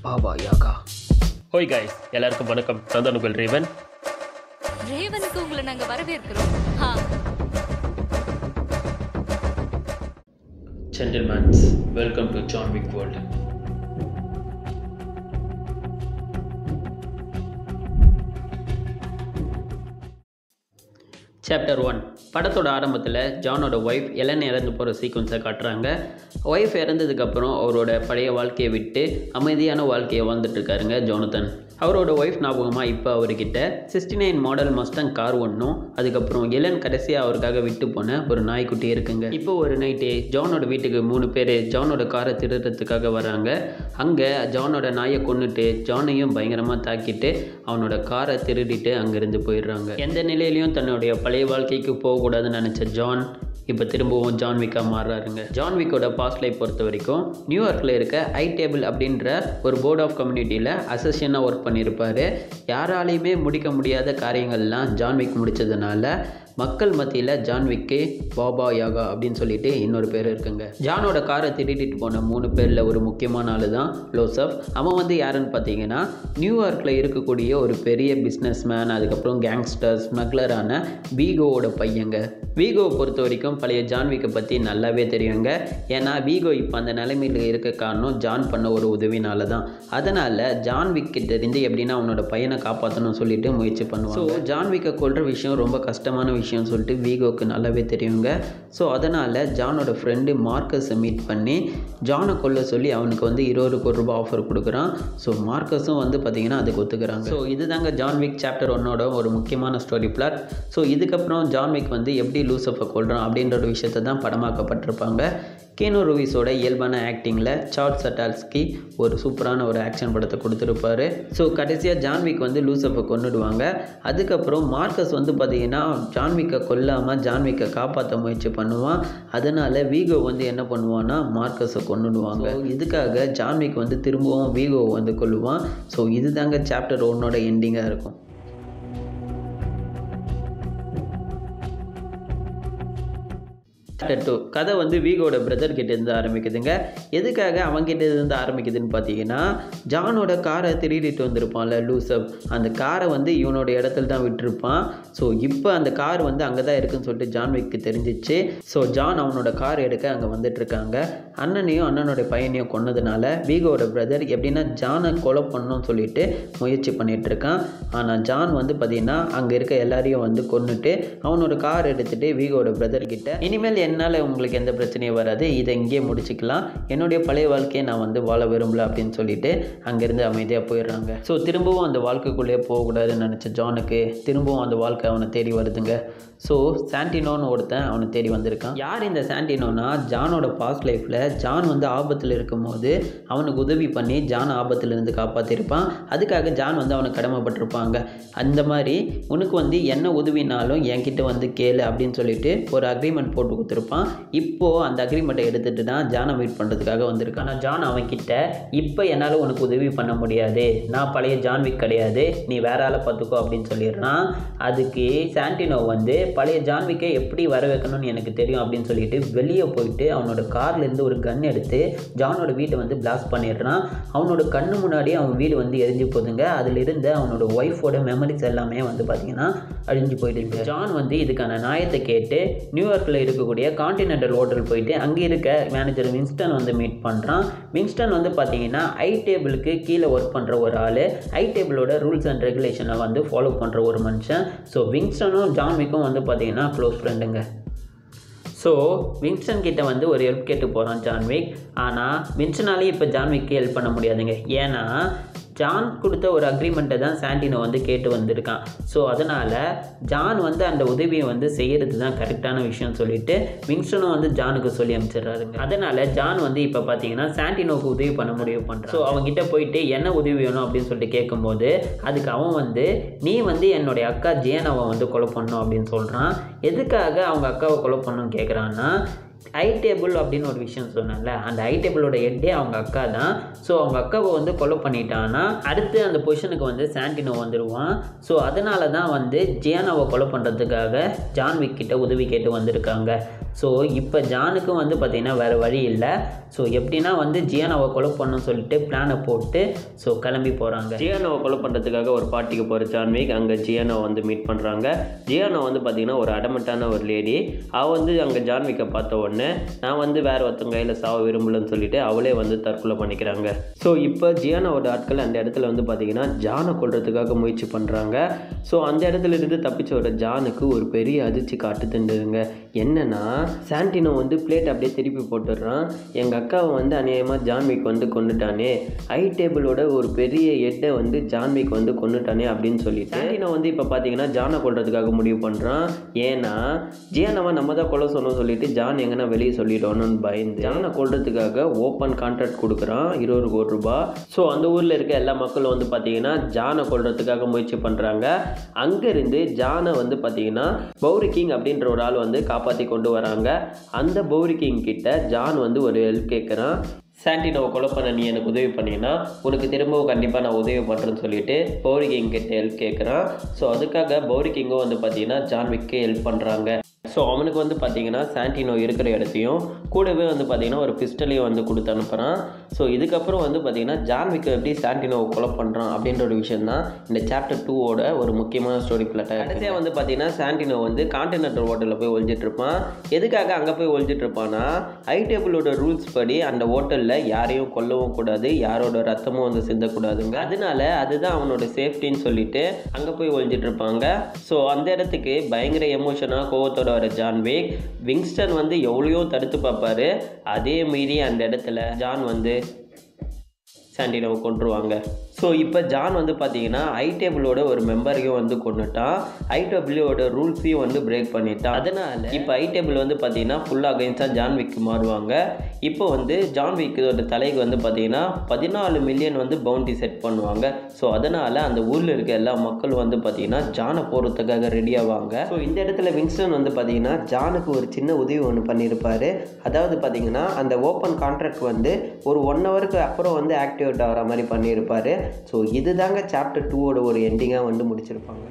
பாபா யாகா ஹோய் காய்ஸ் எல்லாருக்கும் வணக்கம் நான் தான் உங்கள் ரேவன் ரேவனுக்கு உங்களை நாங்க வரவேற்கிறோம் ah gentlemens welcome to John Wick world chapter one படத்தோட ஆரம்பத்தில் ஜானோட ஒய்ஃப் எலன் இறந்து போகிற சீக்வன்ஸை காட்டுறாங்க ஒய்ஃப் இறந்ததுக்கப்புறம் அவரோட பழைய வாழ்க்கையை விட்டு அமைதியான வாழ்க்கையை வாழ்ந்துட்டு இருக்காருங்க ஜோனத்தன் அவரோட ஒய்ஃப் ஞாபகமாக இப்போ அவர்கிட்ட sixty nine model Mustang car ஒன்றும் அதுக்கப்புறம் எலன் கடைசியாக அவருக்காக விட்டு போன ஒரு நாய்க்குட்டி இருக்குங்க இப்போ ஒரு நைட்டு ஜானோட வீட்டுக்கு மூணு பேர் ஜானோட காரை திருடுறதுக்காக வராங்க அங்கே ஜானோட நாயை கொன்னுட்டு ஜானையும் பயங்கரமாக தாக்கிட்டு அவனோட காரை திருடிட்டு அங்கேருந்து போயிடுறாங்க எந்த நிலையிலையும் தன்னுடைய பழைய வாழ்க்கைக்கு போகக்கூடாதுன்னு நினச்ச ஜான் இப்போ திரும்பவும் ஜான் விக்கா மாறுறாருங்க ஜான் விக்கோட பாஸ்ட் லைஃப் பொறுத்த வரைக்கும் நியூயார்க்கில் இருக்க ஐ டேபிள் அப்படின்ற ஒரு போர்ட் ஆஃப் கம்யூனிட்டியில் அசோசியனாக ஒர்க் பண்ணியிருப்பார் யாராலையுமே முடிக்க முடியாத காரியங்கள்லாம் ஜான் விக் முடிச்சதுனால மக்கள் மத்தியில் ஜான் விக்கு பாபா யாகா அப்படின்னு சொல்லிட்டு இன்னொரு பேர் இருக்குங்க ஜானோட காரை திருடிட்டு போன மூணு பேரில் ஒரு முக்கியமான ஆள் தான் லோசப் அவன் வந்து யாருன்னு பார்த்தீங்கன்னா நியூயார்க்கில் இருக்கக்கூடிய ஒரு பெரிய பிஸ்னஸ் மேன் அதுக்கப்புறம் கேங்ஸ்டர் ஸ்மக்லரான வீகோவோட பையங்க வீகோவை பொறுத்த வரைக்கும் பழைய ஜான்விக்கை பற்றி நல்லாவே தெரியுங்க ஏன்னா வீகோ இப்போ அந்த நிலைமையில் இருக்க காரணம் ஜான் பண்ண ஒரு உதவினால தான் அதனால் ஜான்விக் கிட்ட இருந்து எப்படின்னா அவனோட பையனை காப்பாற்றணும்னு சொல்லிட்டு முயற்சி பண்ணுவான் ஸோ ஜான்விக்கை கொல்ற விஷயம் ரொம்ப கஷ்டமான விஷயம்னு சொல்லிட்டு வீகோக்கு நல்லாவே தெரியுங்க ஸோ அதனால் ஜானோட ஃப்ரெண்டு மார்க்கஸை மீட் பண்ணி ஜானை கொல்ல சொல்லி அவனுக்கு வந்து இருபது கோடி ரூபாய் ஆஃபர் கொடுக்குறான் ஸோ மார்க்கஸும் வந்து பார்த்தீங்கன்னா அதுக்கு ஒத்துக்கிறாங்க ஸோ இதுதாங்க ஜான்விக் சாப்டர் ஒன்னோட ஒரு முக்கியமான ஸ்டோரி பிளாட் ஸோ இதுக்கப்புறம் ஜான்விக் வந்து எப்படி லூசஃபை கொள்கிறான் அப்படின்ற ஒரு விஷயத்தை தான் படமாக்கப்பட்டிருப்பாங்க கேனோ ரூவிஸோட இயல்பான ஆக்டிங்கில் சார்ட் சட்டால்ஸ்கி ஒரு சூப்பரான ஒரு ஆக்ஷன் படத்தை கொடுத்துருப்பாரு ஸோ கடைசியாக ஜான்விக் வந்து லூசஃபை கொண்டுடுவாங்க அதுக்கப்புறம் மார்க்கஸ் வந்து பார்த்தீங்கன்னா ஜான்விக்கை கொல்லாமல் ஜான்விக்கை காப்பாற்ற முயற்சி பண்ணுவான் அதனால் வீகோ வந்து என்ன பண்ணுவான்னா மார்க்கஸை கொண்டுடுவாங்க இதுக்காக ஜான்விக் வந்து திரும்பவும் வீகோவை வந்து கொல்லுவான் ஸோ இதுதாங்க சாப்டர் ஒன்னோட எண்டிங்காக இருக்கும் சாப்டர் டூ கதை வந்து வீகோட பிரதர் கிட்ட இருந்து ஆரம்பிக்குதுங்க எதுக்காக அவன்கிட்ட இருந்து ஆரம்பிக்குதுன்னு பார்த்தீங்கன்னா ஜானோட காரை திருடிட்டு வந்திருப்பான்ல லூசப் அந்த காரை வந்து இவனோட இடத்துல தான் விட்டுருப்பான் ஸோ இப்போ அந்த கார் வந்து அங்கே தான் இருக்குன்னு சொல்லிட்டு ஜான்விக்கு தெரிஞ்சிச்சு ஸோ ஜான் அவனோட கார் எடுக்க அங்கே வந்துட்டு இருக்காங்க அண்ணனையும் அண்ணனோட பையனையும் கொன்னதுனால வீகோட பிரதர் எப்படின்னா ஜானை கொலை பண்ணணும்னு சொல்லிட்டு முயற்சி பண்ணிட்டு இருக்கான் ஆனால் ஜான் வந்து பார்த்தீங்கன்னா அங்கே இருக்க எல்லாரையும் வந்து கொன்னுட்டு அவனோட கார் எடுத்துட்டு வீகோட பிரதர் கிட்ட இனிமேல் என்னால் உங்களுக்கு எந்த பிரச்சனையும் வராது இதை இங்கேயே முடிச்சுக்கலாம் என்னுடைய பழைய வாழ்க்கையை நான் வந்து வாழ விரும்பல அப்படின்னு சொல்லிட்டு அங்கேருந்து அமைதியாக போயிடுறாங்க ஸோ திரும்பவும் அந்த வாழ்க்கைக்குள்ளேயே போகக்கூடாதுன்னு நினச்ச ஜானுக்கு திரும்பவும் அந்த வாழ்க்கை அவனை தேடி வருதுங்க ஸோ சாண்டினோன்னு ஒருத்தன் அவனை தேடி வந்திருக்கான் யார் இந்த சாண்டினோனா ஜானோட பாஸ்ட் லைஃப்பில் ஜான் வந்து ஆபத்தில் இருக்கும்போது அவனுக்கு உதவி பண்ணி ஜான் ஆபத்துலேருந்து காப்பாற்றிருப்பான் அதுக்காக ஜான் வந்து அவனுக்கு கடமைப்பட்டிருப்பாங்க அந்த மாதிரி உனக்கு வந்து என்ன உதவினாலும் என்கிட்ட வந்து கேளு அப்படின்னு சொல்லிட்டு ஒரு அக்ரிமெண்ட் போட்டு கொடுத்துருப்பான் இப்போது அந்த அக்ரிமெண்ட்டை எடுத்துகிட்டு தான் ஜானை மீட் பண்ணுறதுக்காக வந்திருக்கான் ஆனால் ஜான் அவன்கிட்ட இப்போ என்னால் உனக்கு உதவி பண்ண முடியாது நான் பழைய ஜான்விக் கிடையாது நீ வேற ஆளை பார்த்துக்கோ அப்படின்னு சொல்லிடுறான் அதுக்கு சாண்டினோ வந்து பழைய ஜான்விக்கை எப்படி வர வைக்கணும்னு எனக்கு தெரியும் அப்படின்னு சொல்லிட்டு வெளியே போயிட்டு அவனோட கார்லேருந்து ஒரு கன் எடுத்து ஜானோட வீட்டை வந்து பிளாஸ்ட் பண்ணிடுறான் அவனோட கண்ணு முன்னாடி அவன் வீடு வந்து எரிஞ்சு போகுதுங்க அதில் இருந்த அவனோட ஒய்ஃபோட மெமரிஸ் எல்லாமே வந்து பார்த்திங்கன்னா அழிஞ்சு போயிடுது ஜான் வந்து இதுக்கான நியாயத்தை கேட்டு நியூயார்க்கில் இருக்கக்கூடிய கான்டினென்டல் ஹோட்டல் போயிட்டு அங்கே இருக்க மேனேஜர் வின்ஸ்டன் வந்து மீட் பண்ணுறான் வின்ஸ்டன் வந்து பார்த்தீங்கன்னா ஐ டேபிளுக்கு கீழே ஒர்க் பண்ணுற ஒரு ஆள் ஐ டேபிளோட ரூல்ஸ் அண்ட் ரெகுலேஷனை வந்து ஃபாலோ பண்ணுற ஒரு மனுஷன் ஸோ வின்ஸ்டனும் ஜான்விக்கும் வந்து பார்த்தீங்கன்னா க்ளோஸ் ஃப்ரெண்டுங்க ஸோ வின்ஸ்டன் கிட்ட வந்து ஒரு ஹெல்ப் கேட்டு போகிறான் ஜான்விக் ஆனால் வின்ஸ்டனாலே இப்போ ஜான்விக்கு ஹெல்ப் பண்ண முடியாதுங்க ஏன்னா ஜான் கொடுத்த ஒரு அக்ரிமெண்ட்டை தான் சாண்டினோ வந்து கேட்டு வந்திருக்கான் ஸோ அதனால் ஜான் வந்து அந்த உதவியை வந்து செய்கிறது தான் கரெக்டான விஷயம் சொல்லிட்டு விங்ஸ்டனும் வந்து ஜானுக்கு சொல்லி அனுப்பிச்சிடுறாருங்க அதனால் ஜான் வந்து இப்போ பார்த்தீங்கன்னா சாண்டினோவுக்கு உதவி பண்ண முடிவு பண்ணுறான் ஸோ அவங்ககிட்ட போயிட்டு என்ன உதவி வேணும் அப்படின்னு சொல்லிட்டு கேட்கும்போது அதுக்கு அவன் வந்து நீ வந்து என்னுடைய அக்கா ஜியனாவை வந்து கொலை பண்ணணும் அப்படின்னு சொல்கிறான் எதுக்காக அவங்க அக்காவை கொலை பண்ணணும்னு கேட்குறான்னா ஐ டேபிள் அப்படின்னு ஒரு விஷயம் சொன்னேன்ல அந்த ஐ டேபிளோட ஹெட்டே அவங்க அக்கா தான் ஸோ அவங்க அக்காவை வந்து கொலை பண்ணிட்டான்னா அடுத்து அந்த பொசிஷனுக்கு வந்து சாண்டினோ வந்துடுவான் ஸோ அதனால தான் வந்து ஜியானாவை கொலை பண்ணுறதுக்காக ஜான்விக் கிட்ட உதவி கேட்டு வந்திருக்காங்க ஸோ இப்போ ஜானுக்கும் வந்து பார்த்திங்கன்னா வேறு வழி இல்லை ஸோ எப்படின்னா வந்து ஜியானாவை கொலை பண்ணணும்னு சொல்லிட்டு பிளானை போட்டு ஸோ கிளம்பி போகிறாங்க ஜியானாவை கொலை பண்ணுறதுக்காக ஒரு பார்ட்டிக்கு போகிற ஜான்விக் அங்கே ஜியானாவை வந்து மீட் பண்ணுறாங்க ஜியானா வந்து பார்த்திங்கன்னா ஒரு அடமட்டான ஒரு லேடி அவள் வந்து அங்கே ஜான்விக்கை பார்த்த உடனே நான் வந்து வேறு ஒருத்தவங்க கையில் சாவ விரும்பலன்னு சொல்லிட்டு அவளே வந்து தற்கொலை பண்ணிக்கிறாங்க ஸோ இப்போ ஜியானாவோட ஆட்கள் அந்த இடத்துல வந்து பார்த்திங்கன்னா ஜானை கொல்றதுக்காக முயற்சி பண்ணுறாங்க ஸோ அந்த இடத்துல இருந்து தப்பிச்ச ஒரு ஜானுக்கு ஒரு பெரிய அதிர்ச்சி காட்டு தண்டுதுங்க என்னன்னா சாண்டினோ வந்து பிளேட் அப்படியே திருப்பி போட்டுடுறான் எங்கள் அக்காவை வந்து அநியாயமாக ஜான்விக் வந்து கொண்டுட்டானே ஐ டேபிளோட ஒரு பெரிய எட்டை வந்து ஜான்விக் வந்து கொண்டுட்டானே அப்படின்னு சொல்லிட்டு சாண்டினோ வந்து இப்போ பார்த்தீங்கன்னா ஜானை கொல்றதுக்காக முடிவு பண்ணுறான் ஏன்னா ஜியானவன் நம்ம தான் கொல்ல சொன்னோம் சொல்லிட்டு ஜான் எங்கன்னா வெளியே சொல்லிட்டோன்னு பயந்து ஜானை கொல்றதுக்காக ஓப்பன் கான்ட்ராக்ட் கொடுக்குறான் இருபது கோடி ரூபாய் ஸோ அந்த ஊரில் இருக்க எல்லா மக்களும் வந்து பார்த்தீங்கன்னா ஜானை கொல்றதுக்காக முயற்சி பண்ணுறாங்க அங்கேருந்து ஜானை வந்து பார்த்தீங்கன்னா பௌரி கிங் அப்படின்ற ஒரு ஆள் வந்து காப்பாற்றி கொண்டு வராங்க அந்த பௌரி கிங் கிட்ட ஜான் வந்து ஒரு ஹெல்ப் கேட்குறான் சாண்டினோவை கொலை பண்ண நீ எனக்கு உதவி பண்ணீங்கன்னா உனக்கு திரும்பவும் கண்டிப்பாக நான் உதவி பண்ணுறேன்னு சொல்லிட்டு பௌரி கிங் கிட்ட ஹெல்ப் கேட்குறான் ஸோ அதுக்காக பௌரி கிங்கும் வந்து பார்த்தீங்கன்னா ஜான்விக்கு ஹெல்ப் பண்ணுறாங்க ஸோ அவனுக்கு வந்து பார்த்தீங்கன்னா சாண்டினோ இருக்கிற இடத்தையும் கூடவே வந்து பார்த்தீங்கன்னா ஒரு பிஸ்டலையும் வந்து கொடுத்து அனுப்புகிறான் ஸோ இதுக்கப்புறம் வந்து பார்த்தீங்கன்னா ஜான்விக்கு எப்படி சாண்டினோவை கொலை பண்ணுறான் அப்படின்ற ஒரு விஷயம் தான் இந்த சாப்டர் டூவோட ஒரு முக்கியமான ஸ்டோரி பிளாட்டாக கடைசியாக வந்து பார்த்தீங்கன்னா சாண்டினோ வந்து கான்டினென்டல் ஹோட்டலில் போய் ஒழிஞ்சிட்டு இருப்பான் எதுக்காக அங்கே போய் ஒழிஞ்சிட்டு இருப்பான்னா ஐ டேபிளோட ரூல்ஸ் படி அந்த ஹோட்டலில் யாரையும் கொல்லவும் கூடாது யாரோட ரத்தமும் வந்து சிந்தக்கூடாதுங்க அதனால அதுதான் அவனோட சேஃப்டின்னு சொல்லிட்டு அங்கே போய் ஒழிஞ்சிட்டு இருப்பாங்க ஸோ அந்த இடத்துக்கு பயங்கர எமோஷனாக கோவத்தோட வர ஜான் வேக் விங்ஸ்டன் வந்து எவ்வளையோ தடுத்து பார்ப்பாரு அதே மீறி அந்த இடத்துல ஜான் வந்து சாண்டினோவை கொண்டுருவாங்க ஸோ இப்போ ஜான் வந்து பார்த்தீங்கன்னா ஐ டேபிளோட ஒரு மெம்பரையும் வந்து கொண்டுட்டான் ஐ டேபிளோட ரூல்ஸையும் வந்து பிரேக் பண்ணிட்டான் அதனால் இப்போ ஐ டேபிள் வந்து பார்த்தீங்கன்னா ஃபுல்லாக அகைன்ஸ்டாக ஜான் விக்கு மாறுவாங்க இப்போ வந்து ஜான் விக்கோட தலைக்கு வந்து பார்த்தீங்கன்னா பதினாலு மில்லியன் வந்து பவுண்டி செட் பண்ணுவாங்க ஸோ அதனால் அந்த ஊரில் இருக்க எல்லா மக்களும் வந்து பார்த்தீங்கன்னா ஜானை போகிறதுக்காக ரெடி ஆவாங்க ஸோ இந்த இடத்துல விங்ஸ்டன் வந்து பார்த்தீங்கன்னா ஜானுக்கு ஒரு சின்ன உதவி ஒன்று பண்ணியிருப்பாரு அதாவது பார்த்தீங்கன்னா அந்த ஓப்பன் கான்ட்ராக்ட் வந்து ஒரு ஒன் ஹவருக்கு அப்புறம் வந்து ஆக்டிவேட் ஆகிற மாதிரி பண்ணியிருப்பாரு ஸோ இதுதாங்க சாப்டர் டூவோட ஒரு எண்டிங்காக வந்து முடிச்சிருப்பாங்க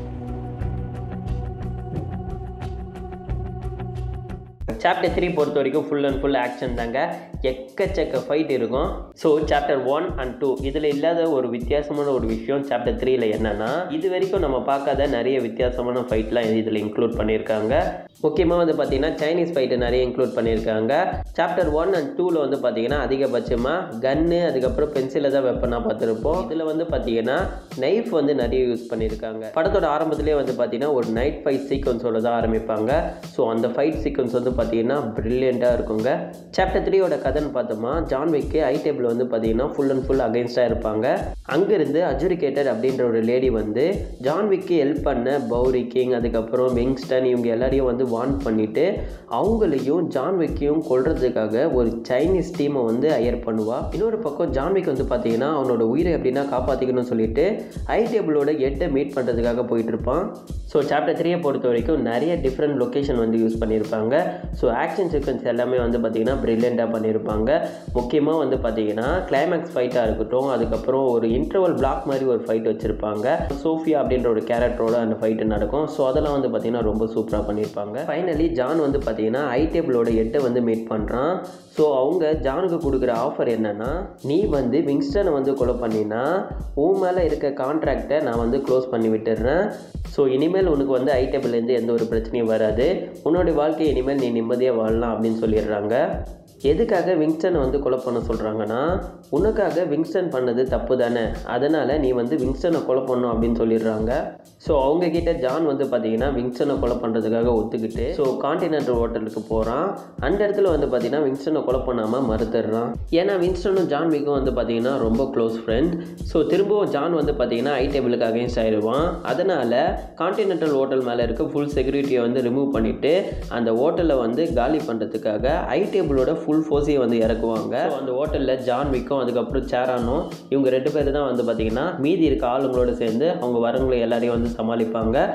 சாப்டர் த்ரீ பொறுத்த வரைக்கும் ஃபுல் அண்ட் ஃபுல் ஆக்ஷன் தாங்க எக்கச்சக்க ஃபைட் இருக்கும் so chapter one and two இதில் இல்லாத ஒரு வித்தியாசமான ஒரு விஷயம் சாப்டர் த்ரீல என்னன்னா இது வரைக்கும் நம்ம பார்க்காத நிறைய வித்தியாசமான ஃபைட்லாம் இதில் இன்க்ளூட் பண்ணியிருக்காங்க முக்கியமாக வந்து பார்த்தீங்கன்னா சைனீஸ் ஃபைட்டை நிறைய இன்க்ளூட் பண்ணியிருக்காங்க சாப்டர் ஒன் அண்ட் டூவில் வந்து பார்த்தீங்கன்னா அதிகபட்சமாக கன்னு அதுக்கப்புறம் பென்சிலை தான் வெப்பனாக பார்த்துருப்போம் இதில் வந்து பார்த்தீங்கன்னா நைஃப் வந்து நிறைய யூஸ் பண்ணியிருக்காங்க படத்தோட ஆரம்பத்திலே வந்து பார்த்தீங்கன்னா ஒரு நைட் ஃபைட் சீக்வன்ஸோட தான் ஆரம்பிப்பாங்க ஸோ அந்த ஃபைட் சீக்வன்ஸ் வந்து பார்த்தீங்கன்னா ப்ரில்லியண்ட்டாக இருக்குங்க சாப்டர் த்ரீயோட கதைன்னு பார்த்தோமா ஜான் விக்கு ஐ டேபிள் வந்து பார்த்தீங்கன்னா ஃபுல் அண்ட் ஃபுல் அகைன்ஸ்டாக இருப்பாங்க அங்கேருந்து அஜுரிகேட்டர் அப்படின்ற ஒரு லேடி வந்து ஜான் விக்கு ஹெல்ப் பண்ண பௌரி கிங் அதுக்கப்புறம் விங்ஸ்டன் இவங்க எல்லாரையும் வந்து வார்ன் பண்ணிட்டு அவங்களையும் ஜான் விக்கையும் கொல்றதுக்காக ஒரு சைனீஸ் டீமை வந்து ஹையர் பண்ணுவா இன்னொரு பக்கம் ஜான் விக் வந்து பார்த்தீங்கன்னா அவனோட உயிரை எப்படின்னா காப்பாற்றிக்கணும்னு சொல்லிட்டு ஐ டேபிளோட எட்டை மீட் பண்ணுறதுக்காக போயிட்டு இருப்பான் ஸோ சாப்டர் த்ரீயை பொறுத்த வரைக்கும் நிறைய டிஃப்ரெண்ட் லொக்கேஷன் வந்து யூஸ் பண்ணியிருப்பாங்க ஸோ ஆக்ஷன் சீக்வன்ஸ் எல்லாமே வந்து பார்த்திங்கன்னா ப்ரில்லியண்ட்டாக பண்ணியிருப்பாங்க முக்கியமாக வந்து பார்த்திங்கன்னா கிளைமேக்ஸ் ஃபைட்டாக இருக்கட்டும் அதுக்கப்புறம் ஒரு இன்டர்வல் பிளாக் மாதிரி ஒரு ஃபைட் வச்சுருப்பாங்க சோஃபியா அப்படின்ற ஒரு கேரக்டரோட அந்த ஃபைட்டு நடக்கும் ஸோ அதெல்லாம் வந்து பார்த்திங்கன்னா ரொம்ப சூப்பராக பண்ணியிருப்பாங்க ஃபைனலி ஜான் வந்து பார்த்திங்கன்னா ஐ டேபிளோட எட்டை வந்து மீட் பண்ணுறான் ஸோ அவங்க ஜானுக்கு கொடுக்குற ஆஃபர் என்னன்னா நீ வந்து விங்ஸ்டனை வந்து கொலை பண்ணினா உன் மேலே இருக்க கான்ட்ராக்டை நான் வந்து க்ளோஸ் பண்ணி விட்டுடுறேன் ஸோ இனிமேல் உனக்கு வந்து ஐ டேபிள்லேருந்து எந்த ஒரு பிரச்சனையும் வராது உன்னோட வாழ்க்கை இனிமேல் நீ நிம்மதியாக வாழலாம் அப்படின்னு சொல்லிடுறாங்க எதுக்காக விங்ஸ்டனை வந்து கொலை பண்ண சொல்கிறாங்கன்னா உனக்காக விங்ஸ்டன் பண்ணது தப்பு தானே அதனால் நீ வந்து விங்ஸ்டனை கொலை பண்ணணும் அப்படின்னு சொல்லிடுறாங்க ஸோ அவங்க கிட்ட ஜான் வந்து பார்த்தீங்கன்னா விங்ஸ்டனை கொலை பண்ணுறதுக்காக ஒத்துக்கிட்டு ஸோ கான்டினென்டல் ஹோட்டலுக்கு போகிறான் அந்த இடத்துல வந்து பார்த்தீங்கன்னா விங்ஸ்டனை கொலை பண்ணாமல் மறுத்துடுறான் ஏன்னா விங்ஸ்டனும் ஜான் விக்கும் வந்து பார்த்தீங்கன்னா ரொம்ப க்ளோஸ் ஃப்ரெண்ட் ஸோ திரும்பவும் ஜான் வந்து பார்த்தீங்கன்னா ஐ டேபிளுக்கு அகேன்ஸ்ட் ஆயிடுவான் அதனால் கான்டினென்டல் ஹோட்டல் மேலே இருக்க ஃபுல் செக்யூரிட்டியை வந்து ரிமூவ் பண்ணிவிட்டு அந்த ஹோட்டலை வந்து காலி பண்ணுறதுக்காக ஐ டேபிளோட ஃபுல் ஃபோர்ஸையை வந்து இறக்குவாங்க So, அந்த ஹோட்டலில் ஜான் விக்கும் அதுக்கப்புறம் சேரானும் இவங்க ரெண்டு பேர் தான் வந்து பார்த்திங்கன்னா மீதி இருக்க ஆளுங்களோட சேர்ந்து அவங்க வரவங்களை எல்லாரையும் வந்து சமாளிப்பாங்க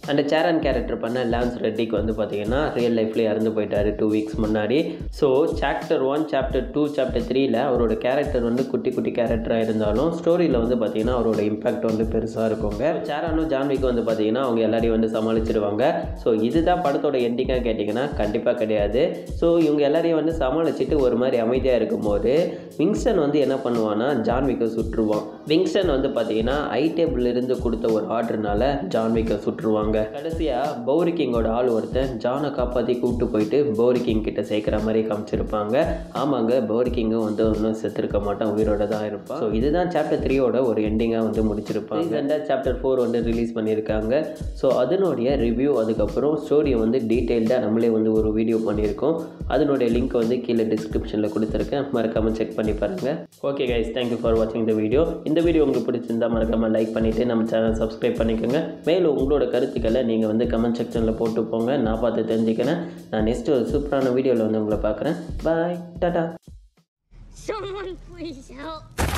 அந்த சேரன் கேரக்டர் பண்ண லான்ஸ் ரெட்டிக்கு வந்து பார்த்தீங்கன்னா ரியல் லைஃப்லேயே இறந்து போயிட்டாரு டூ வீக்ஸ் முன்னாடி so chapter one chapter two chapter த்ரீல அவரோட கேரக்டர் வந்து குட்டி குட்டி கேரக்டராக இருந்தாலும் ஸ்டோரியில் வந்து பார்த்தீங்கன்னா அவரோட இம்பாக்ட் வந்து பெருசாக இருக்குங்க சேரனும் ஜான்விக்கு வந்து பார்த்தீங்கன்னா அவங்க எல்லாரையும் வந்து சமாளிச்சிடுவாங்க ஸோ இதுதான் படத்தோட எண்டிங்காக கேட்டிங்கன்னா கண்டிப்பாக கிடையாது ஸோ இவங்க எல்லாரையும் வந்து சமாளிச்சுட்டு ஒரு மாதிரி அமைதியாக இருக்கும்போது விங்ஸ்டன் வந்து என்ன பண்ணுவான்னா ஜான்விக்கை சுற்றுவான் விங்ஸ்டன் வந்து பார்த்தீங்கன்னா ஐ டேபிள் இருந்து கொடுத்த ஒரு ஆர்டர்னால ஜான்விக்கை சுற்றுவாங்க கடைசியாக பௌரி கிங்கோட ஆள் ஒருத்தன் ஜானை காப்பாற்றி கூப்பிட்டு போயிட்டு பௌரி கிங் கிட்ட சேர்க்குற மாதிரி காமிச்சிருப்பாங்க ஆமாங்க பௌரி கிங்கும் வந்து ஒன்றும் செத்துருக்க மாட்டான் உயிரோட தான் இருப்பான் ஸோ இதுதான் சாப்டர் த்ரீயோட ஒரு எண்டிங்காக வந்து முடிச்சிருப்பாங்க ரீசெண்டாக சாப்டர் ஃபோர் வந்து ரிலீஸ் பண்ணியிருக்காங்க ஸோ அதனுடைய ரிவ்யூ அதுக்கப்புறம் ஸ்டோரியை வந்து டீட்டெயில்டாக நம்மளே வந்து ஒரு வீடியோ பண்ணியிருக்கோம் அதனுடைய லிங்க் வந்து கீழே டிஸ்கிரிப்ஷனில் கொடுத்துருக்கேன் மறக்காமல் செக் பண்ணி பாருங்கள் ஓகே கைஸ் தேங்க்யூ ஃபார் வாட்சிங் இந்த வீடியோ இந்த வீடியோ உங்களுக்கு பிடிச்சிருந்தா மறக்காமல் லைக் பண்ணிவிட்டு நம்ம சேனல் சப்ஸ்கிரைப் பண்ணிக்கோங்க மேலும் உங்களோட கருத்துக்களை நீங்கள் வந்து கமெண்ட் செக்ஷனில் போட்டு போங்க நான் பார்த்து தெரிஞ்சுக்கிறேன் நான் நெக்ஸ்ட் ஒரு சூப்பரான வீடியோவில் வந்து உங்களை பார்க்குறேன் பாய் டாடா Someone please help.